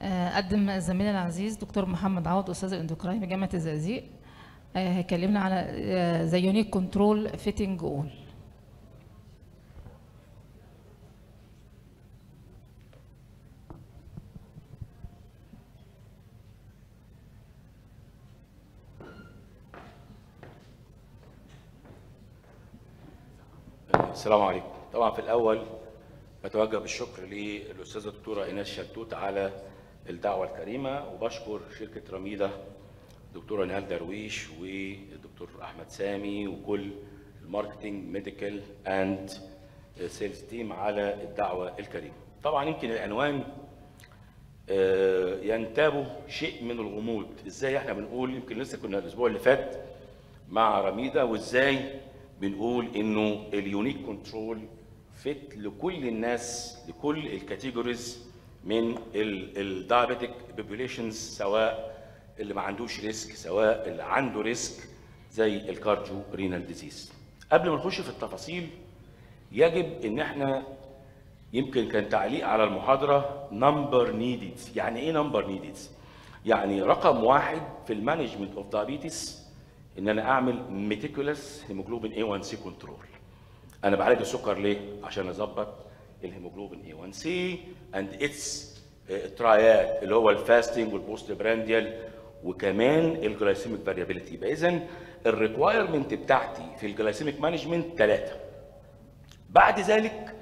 آه، قدم زميلنا العزيز دكتور محمد عوض استاذ الاندوكراين بجامعه الزقازيق آه، هيكلمنا على ذا يونيك كنترول فيتنج اول السلام عليكم طبعا في الاول بتوجه بالشكر للاستاذه الدكتوره ايناس شلتوت على الدعوه الكريمه وبشكر شركه رميده دكتوره نهال درويش والدكتور احمد سامي وكل الماركتنج ميديكال اند سيلز تيم على الدعوه الكريمه طبعا يمكن العنوان آه، ينتابه شيء من الغموض ازاي احنا بنقول يمكن لسه كنا الاسبوع اللي فات مع رميده وازاي بنقول انه اليونيك كنترول فيت لكل الناس لكل الكاتيجوريز من الدايابيتك بوبوليشنز سواء اللي ما عندوش ريسك سواء اللي عنده ريسك زي الكارديو رينال ديزيز قبل ما نخش في التفاصيل يجب ان احنا يمكن كان تعليق على المحاضره نمبر نيدد يعني ايه نمبر نيدد يعني رقم واحد في المانجمنت اوف دايابيتس ان انا اعمل ميتيكولس هيموجلوبين A1C كنترول انا بعالج السكر ليه عشان اظبط الهيموجلوبين A1C اند اتس ترايات اللي هو الفاستنج والبوست برانديال وكمان الجلايسيميك فاريابيليتي يبقى اذا الريكوايرمنت بتاعتي في الجلايسيميك مانجمنت ثلاثه بعد ذلك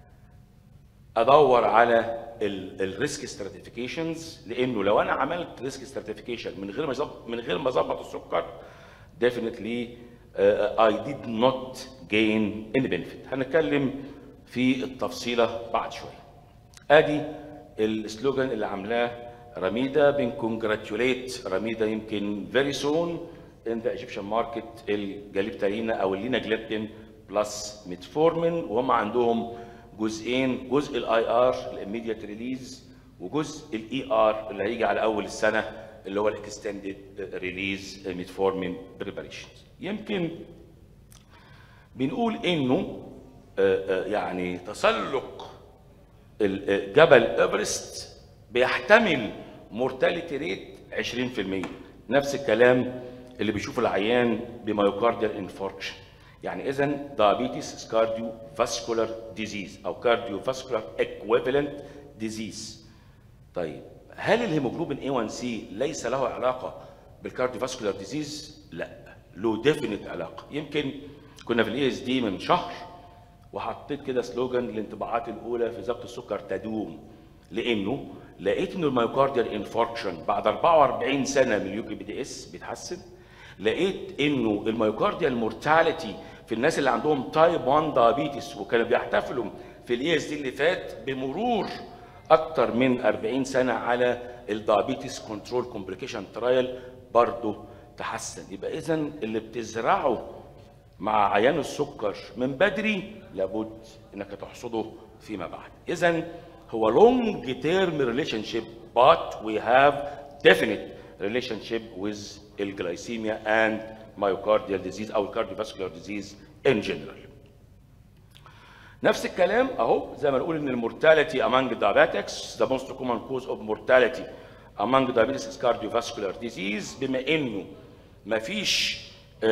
ادور على الريسك ستراتيفيكيشنز لانه لو انا عملت ريسك ستراتيفيكيشن من غير ما أظبط- من غير ما اظبط السكر definitely uh, I did not gain any benefit هنتكلم في التفصيلة بعد شوية ادي السلوجان اللي عاملاه رميدة بنكونجراتيوليت رميدة يمكن very soon in the Egyptian market الجاليبتالينا او الليناجليبتين بلس ميتفورمين وهم عندهم جزئين جزء الاي ار الاميديت ريليز وجزء الاي ار اللي هيجي على اول السنه اللي هو الاكستندد ريليز ميتفورمين بريباريشنز يمكن بنقول انه آه، آه، يعني تسلق ال- آه، جبل ايفرست بيحتمل مورتاليتي ريت 20% نفس الكلام اللي بيشوفه العيان بمايوكارديال انفاركشن يعني اذا دايابيتس كارديو فاسكولار ديزيز او كارديو فاسكولار ايكويفالنت ديزيز طيب هل الهيموجلوبين A1C ليس له علاقه بالكارديوفاسكولار ديزيز؟ لا له ديفينيت علاقه يمكن كنا في الاي اس دي من شهر وحطيت كده سلوجان الانطباعات الاولى في ضبط السكر تدوم لانه لقيت ان الميوكارديال انفاركشن بعد 44 سنه من اليو بي دي اس بيتحسن لقيت انه الميوكارديال مورتاليتي في الناس اللي عندهم تايب 1 دايابيتس وكانوا بيحتفلوا في الاي اس دي اللي فات بمرور اكتر من 40 سنه على الدايابيتس كنترول كومبليكيشن ترايل برضه تحسن يبقى اذا اللي بتزرعه مع عيان السكر من بدري لابد انك تحصده فيما بعد اذا هو لونج تيرم ريليشن شيب but we have definite relationship with الجلايسيميا and myocardial disease او cardiovascular disease in general نفس الكلام اهو زي ما نقول ان المورتاليتي among diabetics the most common cause of mortality among diabetes is cardiovascular disease بما انه مفيش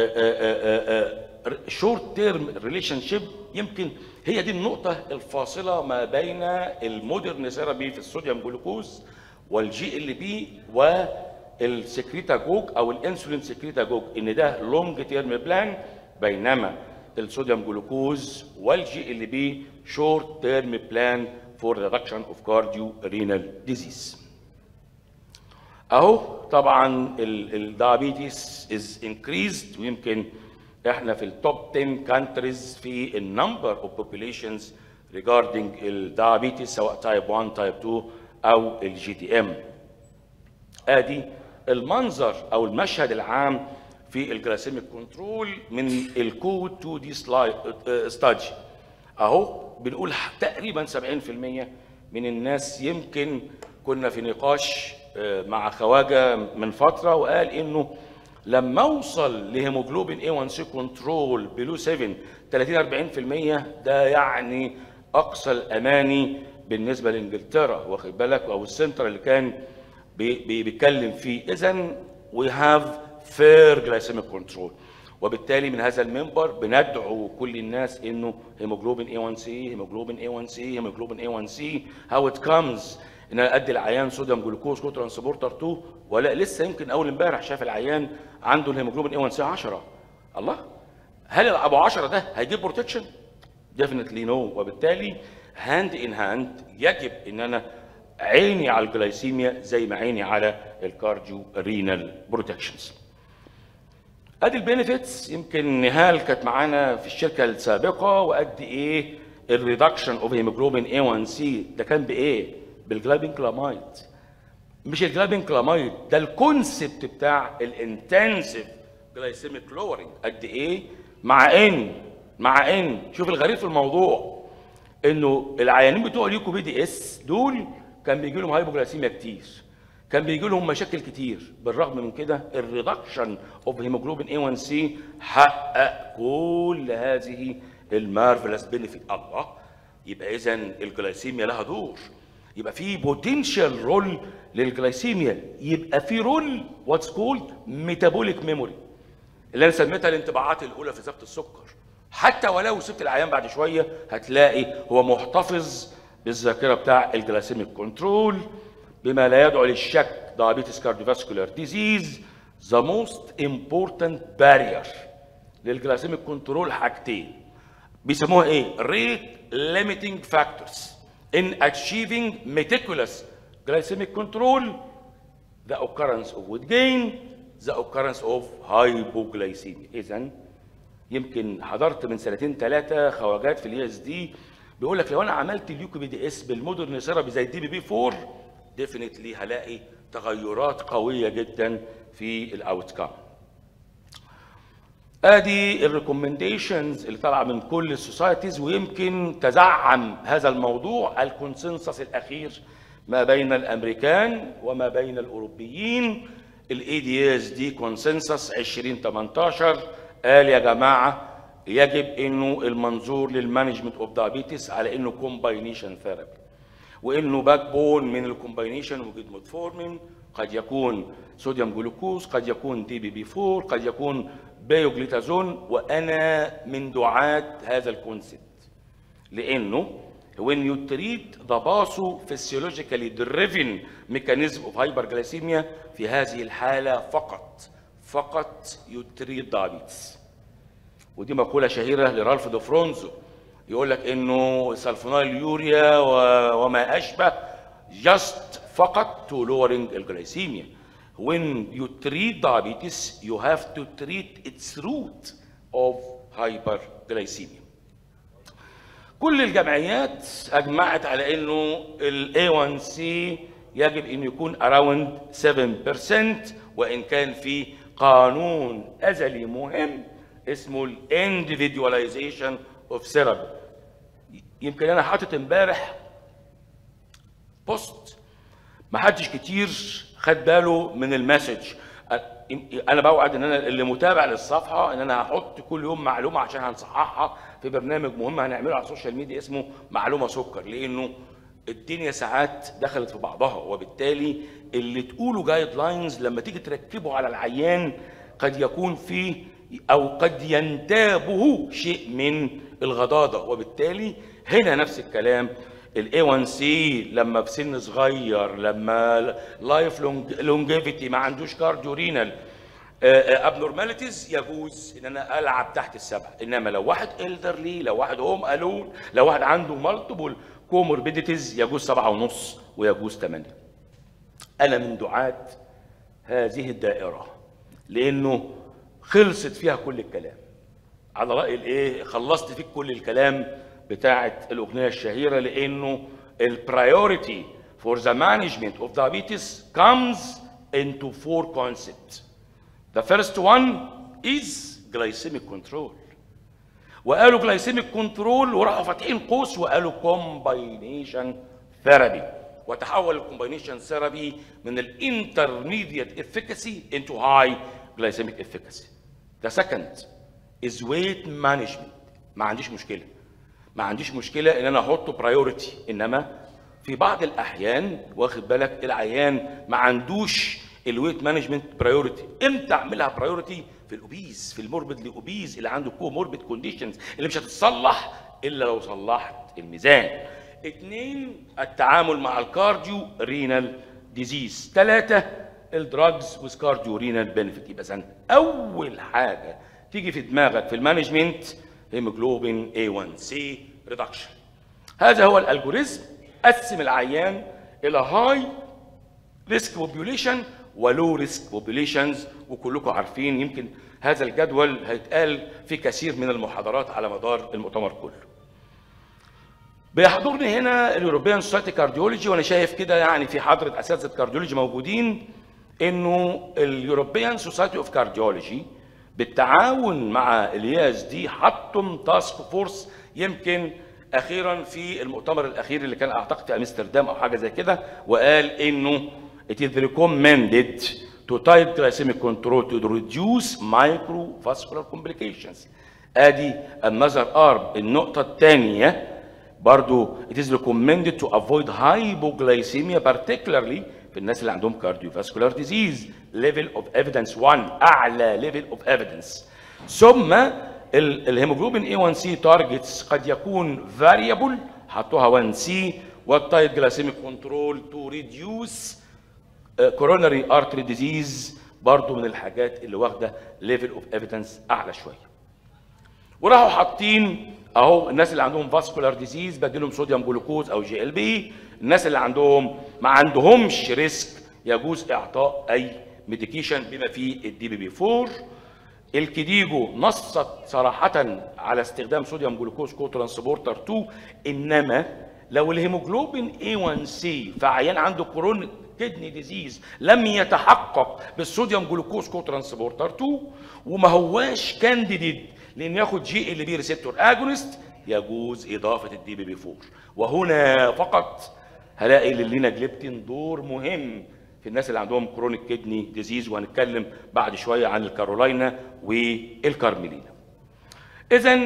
شورت تيرم ريليشن شيب يمكن هي دي النقطة الفاصلة ما بين المودرن ثيرابي في الصوديوم جلوكوز والجي ال بي والسكريتاجوج او الانسولين سكريتاجوج ان ده لونج تيرم بلان بينما الصوديوم جلوكوز والجي ال بي شورت تيرم بلان فور ريدكشن اوف كارديو رينال ديزيز اهو طبعا الدايابيتس از انكريزد ويمكن احنا في التوب 10 كانتريز في النمبر اوف بوبوليشنز ريجاردنج الدايابيتس سواء تايب 1 تايب 2 او الجي دي ام ادي المنظر او المشهد العام في الجلاسيميك كنترول من الكود 2 دي ستادي اهو بنقول تقريبا 70% من الناس يمكن كنا في نقاش آه، مع خواجه من فتره وقال انه لما اوصل لهيموجلوبين A1C كنترول بلو 7 30 40% ده يعني اقصى الاماني بالنسبه لانجلترا واخد بالك او السنتر اللي كان بي- بي- بيتكلم فيه اذا وي هاف فير جلايسيميك كنترول وبالتالي من هذا المنبر بندعو كل الناس انه هيموجلوبين A1C هيموجلوبين A1C هيموجلوبين A1C هاو ات كامز ان انا ادي العيان صوديوم جلوكوز كو ترانسبورتر 2 ولا لسه يمكن اول امبارح شاف العيان عنده الهيموجلوبين A1C 10 الله هل ابو 10 ده هيجيب بروتكشن؟ ديفنتلي نو وبالتالي هاند ان هاند يجب ان انا عيني على الجلايسيميا زي ما عيني على الكارديو رينال بروتكشنز ادي البينيفيتس يمكن نهال كانت معانا في الشركه السابقه وقد ايه الريدكشن اوف هيموجلوبين A1C ده كان بايه؟ بالجلابين كلامايد مش الجلابين كلامايد ده الكونسبت بتاع الانتنسيف جلايسيميك لورنج قد ايه مع ان مع ان شوف الغريب في الموضوع انه العيانين بتوع اليوكو بي دي اس دول كان بيجي لهم هايبوجلايسيميا كتير كان بيجي لهم مشاكل كتير بالرغم من كده الريدكشن اوف هيموجلوبين A1C حقق كل هذه المارفلس بينيفيت الله يبقى اذا الجلايسيميا لها دور يبقى في بوتنشال رول للجلايسيميا يبقى في رول واتس كولد ميتابوليك ميموري اللي انا سميتها الانطباعات الاولى في ضبط السكر حتى ولو سبت العيان بعد شويه هتلاقي هو محتفظ بالذاكره بتاع الجلايسيميك كنترول بما لا يدعو للشك diabetes cardiovascular disease the most important barrier للجلايسيميك كنترول حاجتين بيسموها ايه rate limiting factors in achieving meticulous glycemic control the occurrence of weight gain the occurrence of hypoglycemia اذا يمكن حضرت من سنتين ثلاثه خواجات في الاي اس دي بيقول لك لو انا عملت اليوكو بي دي اس بالمودرن ثيرابي زي الدي بي بي 4 ديفينتلي هلاقي تغيرات قويه جدا في الاوت كام ادي الريكومنديشنز اللي طالعه من كل السوسايتيز ويمكن تزعم هذا الموضوع الكونسنسس الاخير ما بين الامريكان وما بين الاوروبيين الاي دي اس دي كونسنسس 2018 قال يا جماعه يجب انه المنظور للمانجمنت اوف دايابيتس على انه كومباينيشن ثيرابي وانه باك بون من الكومباينيشن وجود متفورمين قد يكون صوديوم جلوكوز قد يكون دي بي بي 4 قد يكون بايوجليتازون وانا من دعاة هذا الكونسيبت لانه when you treat the pathophysiologically driven mechanism of hyperglycemia في هذه الحالة فقط فقط you treat diabetes ودي مقولة شهيرة لرالف دو فرونزو يقول لك انه سلفونيل اليوريا و- وما اشبه just فقط to lowering الجلايسيميا when you treat diabetes you have to treat its root of hyperglycemia كل الجمعيات اجمعت على انه ال A1C يجب ان يكون around 7% وان كان في قانون ازلي مهم اسمه ال individualization of therapy يمكن انا حاطط امبارح بوست ما حدش كتير خد باله من المسج انا بوعد ان انا اللي متابع للصفحه ان انا هحط كل يوم معلومه عشان هنصححها في برنامج مهم هنعمله على السوشيال ميديا اسمه معلومه سكر لانه الدنيا ساعات دخلت في بعضها وبالتالي اللي تقوله جايد لاينز لما تيجي تركبه على العيان قد يكون فيه او قد ينتابه شيء من الغضاضه وبالتالي هنا نفس الكلام الاي 1 سي لما في سن صغير لما لايف لونجيفيتي ما عندوش كارديو رينال ابنورماليتيز يجوز ان انا العب تحت السبعه انما لو واحد الدرلي لو واحد هوم الون لو واحد عنده مالتيبل كوموربيديتيز يجوز سبعه ونص ويجوز ثمانيه انا من دعاة هذه الدائره لانه خلصت فيها كل الكلام على راي الايه خلصت فيك كل الكلام بتاعه الاغنيه الشهيره لانه البرايورتي for the management of diabetes comes into four concepts the first one is glycemic control وقالوا glycemic control وراحوا فاتحين قوس وقالوا combination therapy وتحول الكومباينيشن ثيرابي من الانترميديت efficacy into high glycemic efficacy the second is weight management ما عنديش مشكله ما عنديش مشكله ان انا احطه برايورتي انما في بعض الاحيان واخد بالك العيان ما عندوش الويت مانجمنت برايورتي امتى اعملها برايورتي في الاوبيز في الموربد اوبيز اللي عنده كو موربد كونديشنز اللي مش هتتصلح الا لو صلحت الميزان اثنين التعامل مع الكارديو رينال ديزيز ثلاثة الدراجز ويز كارديو رينال بنفيت يبقى سنة اول حاجة تيجي في دماغك في المانجمنت هيموجلوبين A1C ريدكشن هذا هو الالجوريزم قسم العيان الى هاي ريسك بوبيوليشن ولو ريسك بوبيوليشنز وكلكم عارفين يمكن هذا الجدول هيتقال في كثير من المحاضرات على مدار المؤتمر كله. بيحضرني هنا اليوروبيان سوسايتي كارديولوجي وانا شايف كده يعني في حضره اساتذه كارديولوجي موجودين انه اليوروبيان سوسايتي اوف كارديولوجي بالتعاون مع الياس دي حطم تاسك فورس يمكن اخيرا في المؤتمر الاخير اللي كان اعتقد في امستردام او حاجه زي كده وقال انه it is recommended to tight glycemic control to reduce microvascular complications ادي النظر ارم النقطه الثانيه برضو it is recommended to avoid hypoglycemia particularly في الناس اللي عندهم cardiovascular disease level of evidence 1 اعلى level of evidence ثم ال- الهيموجلوبين A1C targets قد يكون variable حطوها 1C والتايت جلاسيميك كنترول to reduce كوروناري ارتري ديزيز برضو من الحاجات اللي واخده ليفل اوف ايفيدنس اعلى شويه وراحوا حاطين اهو الناس اللي عندهم فاسكولار ديزيز بديلهم صوديوم جلوكوز او جي ال بي الناس اللي عندهم ما عندهمش ريسك يجوز اعطاء اي ميديكيشن بما فيه الدي بي بي 4 الكديجو نصت صراحة على استخدام صوديوم جلوكوز كو ترانسبورتر 2 انما لو الهيموجلوبين A1C في عيان عنده كورون كدني ديزيز لم يتحقق بالصوديوم جلوكوز كو ترانسبورتر 2 وما هواش كانديديت لان ياخد جي ال بي ريسبتور اجونست يجوز اضافه الدي بي بي 4 وهنا فقط هلاقي للينا جليبتين دور مهم في الناس اللي عندهم كرونيك كدني ديزيز وهنتكلم بعد شويه عن الكارولاينا والكارميلينا. اذا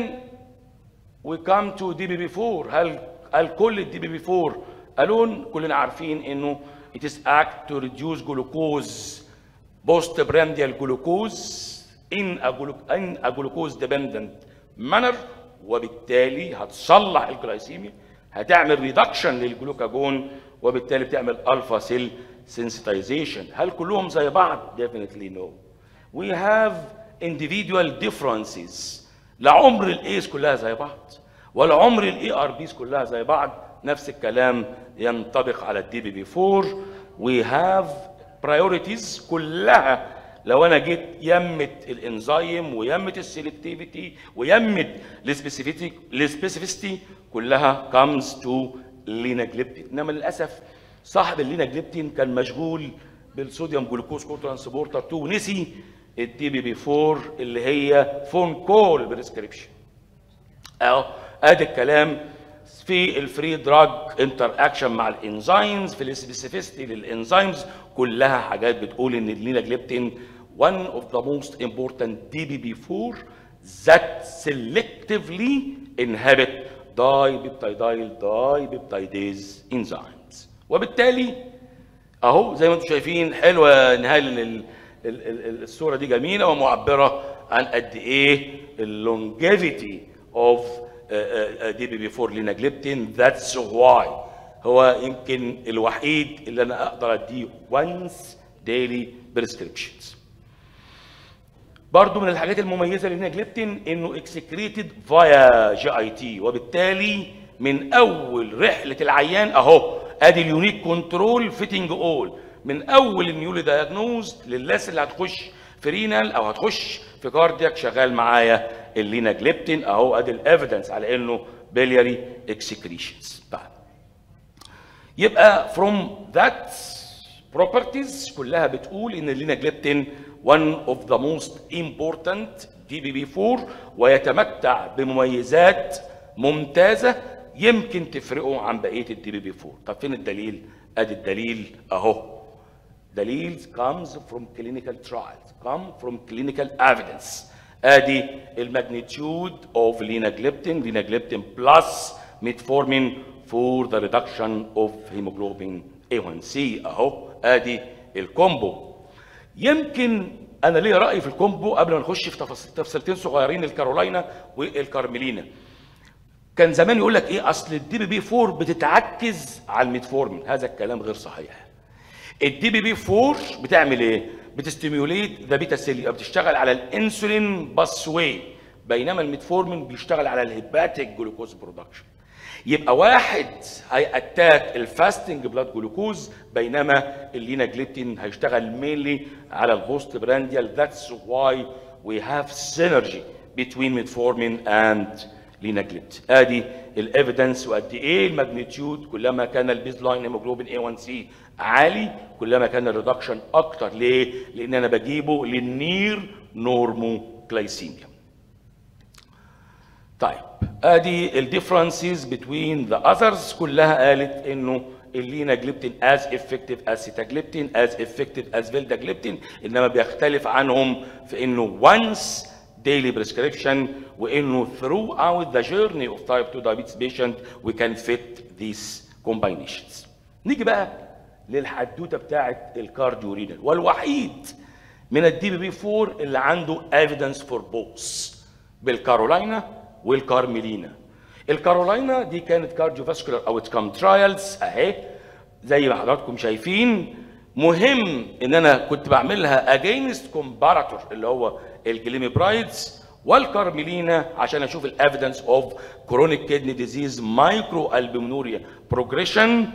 we come to دي بي بي 4 هل هل كل الدي بي بي 4 الون كلنا عارفين انه it is act to reduce glucose postprandial glucose in a, glu- in a glucose dependent manner وبالتالي هتصلح الجلايسيميا هتعمل ريدكشن للجلوكاجون وبالتالي بتعمل الفا سيل sensitization هل كلهم زي بعض definitely no we have individual differences لعمر الايس كلها زي بعض ولا عمر الاي ار بيز كلها زي بعض نفس الكلام ينطبق على الدي بي بي 4 we have priorities كلها لو انا جيت يمت الانزيم ويمت السيلكتيفيتي ويمت السبيسيفيتي السبيسيفيستي كلها comes to ليناجليبتين انما للاسف صاحب الليناجليبتين كان مشغول بالصوديوم جلوكوز كو ترانسبورتر 2 ونسي الدي بي بي 4 اللي هي فون كول بريسكريبشن اهو ادي الكلام في الفري دراج انتر اكشن مع الانزيمز في السبيسيفيستي للانزيمز كلها حاجات بتقول ان الليناجليبتين one of the most important DBB4 that selectively inhibit dipeptidyl dipeptidase enzymes وبالتالي اهو زي ما انتم شايفين حلوه نهايه ال- ال- ال- الصوره دي جميله ومعبره عن قد ايه اللونجيفيتي اوف دي بي بي 4 ليناجليبتين ذاتس واي هو يمكن الوحيد اللي انا اقدر اديه وانس ديلي بريسكريبشنز برضو من الحاجات المميزه للنيجليبتين انه اكسكريتد فايا جي اي تي وبالتالي من اول رحله العيان اهو ادي اليونيك كنترول فيتنج اول من اول النيولي دايجنوز للناس اللي هتخش في رينال او هتخش في كاردياك شغال معايا الليناجليبتين اهو ادي الافيدنس على انه بيلياري اكسكريشنز بعد يبقى from that properties كلها بتقول ان الليناجليبتين one of the most important DBB4 ويتمتع بمميزات ممتازة يمكن تفرقه عن بقية الدي بي بي 4 طب فين الدليل ادي الدليل اهو دليل comes from clinical trials come from clinical evidence ادي الماجنتيود اوف ليناجليبتين ليناجليبتين بلس ميتفورمين for the reduction of hemoglobin A1C اهو ادي الكومبو يمكن انا ليا راي في الكومبو قبل ما نخش في تفاصيل تفصيلتين صغيرين الكارولاينا والكارميلينا كان زمان يقول لك ايه اصل الدي بي بي 4 بتتعكز على الميتفورمين هذا الكلام غير صحيح الدي بي بي 4 بتعمل ايه بتستيميوليت ذا بيتا سيل يبقى بتشتغل على الانسولين باسوي بينما الميتفورمين بيشتغل على الهيباتيك جلوكوز برودكشن يبقى واحد هيأتاك الفاستنج بلاد جلوكوز بينما الليناجليبتين هيشتغل مينلي على البوست برانديال ذاتس واي وي هاف سينرجي between metformin and ليناجليبت ادي الايفيدنس وقد ايه الماجنتيود كلما كان البيز لاين هيموجلوبين A1C عالي كلما كان الريدكشن اكتر ليه؟ لان انا بجيبه للنير نورمو جلايسيميا طيب ادي الديفرنسز بتوين ذا اذرز كلها قالت انه الليناجليبتين از افكتيف از سيتاجليبتين از افكتيف از فيلداجليبتين انما بيختلف عنهم في انه once daily prescription وانه throughout the journey of type 2 diabetes patient we can fit these combinations. نيجي بقى للحدوته بتاعه الكارديورينال والوحيد من الدي بي بي 4 اللي عنده evidence for both بالكارولاينا والكارميلينا. الكارولاينا دي كانت كارديوفاسكولار اوتكم ترايلز اهي زي ما حضراتكم شايفين مهم ان انا كنت بعملها اجينست كومباراتور اللي هو الجليميبرايدز والكارميلينا عشان اشوف الافيدنس اوف كرونيك كيدني ديزيز مايكرو البومنوريا بروجريشن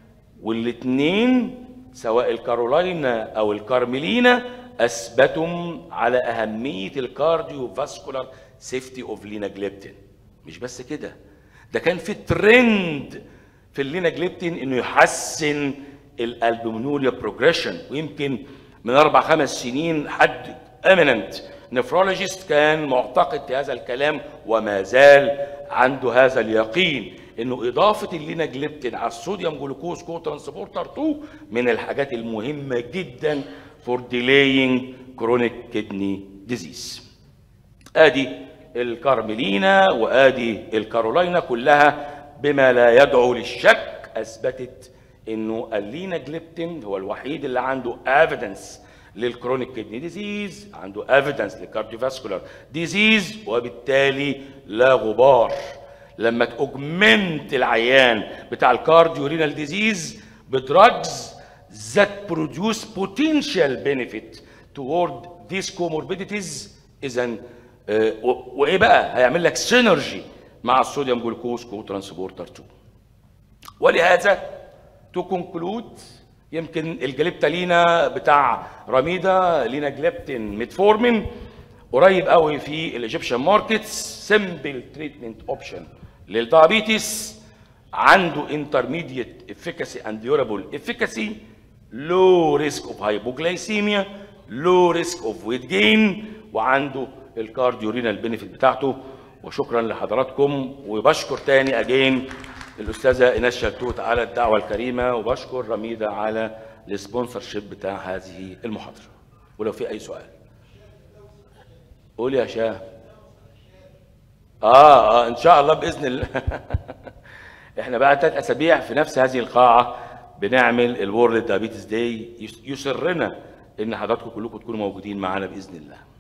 والاثنين سواء الكارولاينا او الكارميلينا اثبتوا على اهميه الكارديو فاسكولار سيفتي اوف ليناجليبتين مش بس كده ده كان في ترند في الليناجليبتين انه يحسن الالبومنوريا بروجريشن ويمكن من اربع خمس سنين حد اميننت نفرولوجيست كان معتقد في هذا الكلام وما زال عنده هذا اليقين انه اضافه الليناجليبتين على الصوديوم جلوكوز كو ترانسبورتر 2 من الحاجات المهمه جدا فور delaying chronic kidney disease. ادي الكارميلينا وادي الكارولاينا كلها بما لا يدعو للشك اثبتت انه الليناجليبتين هو الوحيد اللي عنده ايفيدنس للكرونيك كيدني ديزيز عنده ايفيدنس للكارديوفاسكولار ديزيز وبالتالي لا غبار لما تأجمنت العيان بتاع الكارديورينال ديزيز بدراجز that produce potential benefit toward these comorbidities اذا آه، و- وايه بقى هيعمل لك سينرجي مع الصوديوم جلوكوز كو ترانسبورتر 2 ولهذا تو كونكلود يمكن الجليبتا لينا بتاع رميدا لينا جليبتين ميتفورمين قريب قوي في الايجيبشن ماركتس سمبل تريتمنت اوبشن للدايابيتس عنده انترميديت افيكاسي اند ديورابل افيكاسي لو ريسك اوف هايبوجلايسيميا لو ريسك اوف ويت جين وعنده الكارديورينال بينيفيت بتاعته وشكرا لحضراتكم وبشكر تاني اجين الاستاذه ايناس شلتوت على الدعوه الكريمه وبشكر رميده على السبونسر شيب بتاع هذه المحاضره ولو في اي سؤال قول يا شاه اه اه ان شاء الله باذن الله احنا بقى ثلاث اسابيع في نفس هذه القاعه بنعمل الورلد دايابيتس داي يسرنا ان حضراتكم كلكم تكونوا موجودين معانا باذن الله